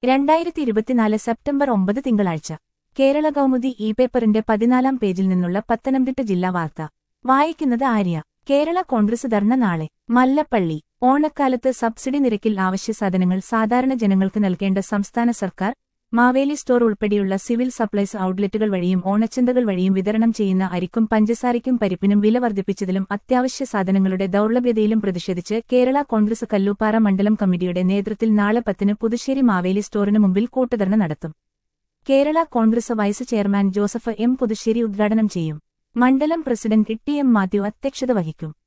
രണ്ടായിരത്തി ഇരുപത്തിനാല് സെപ്റ്റംബർ ഒമ്പത് തിങ്കളാഴ്ച കേരള കൗമുദി ഇ പേപ്പറിന്റെ പതിനാലാം പേജിൽ നിന്നുള്ള പത്തനംതിട്ട ജില്ലാ വാർത്ത വായിക്കുന്നത് ആര്യ കേരള കോൺഗ്രസ് ധർണ നാളെ മല്ലപ്പള്ളി ഓണക്കാലത്ത് സബ്സിഡി നിരക്കിൽ ആവശ്യ സാധനങ്ങൾ സാധാരണ ജനങ്ങൾക്ക് നൽകേണ്ട സംസ്ഥാന സർക്കാർ മാവേലി സ്റ്റോർ ഉൾപ്പെടെയുള്ള സിവിൽ സപ്ലൈസ് ഔട്ട്ലെറ്റുകൾ വഴിയും ഓണച്ചന്തകൾ വഴിയും വിതരണം ചെയ്യുന്ന അരിക്കും പഞ്ചസാരയ്ക്കും പരിപ്പിനും വില വർദ്ധിപ്പിച്ചതിലും അത്യാവശ്യ സാധനങ്ങളുടെ ദൌർലഭ്യതയിലും പ്രതിഷേധിച്ച് കേരള കോൺഗ്രസ് കല്ലൂപ്പാറ മണ്ഡലം കമ്മിറ്റിയുടെ നേതൃത്വത്തിൽ നാളെ പത്തിന് പുതുശ്ശേരി മാവേലി സ്റ്റോറിന് മുമ്പിൽ കൂട്ടുധർണ നടത്തും Kerala Congress vice chairman Joseph M Puthussery ഉദ്ഘാടനം ചെയ്യും മണ്ഡലം പ്രസിഡന്റ് ടി എം മാത്യു അധ്യക്ഷത വഹിക്കും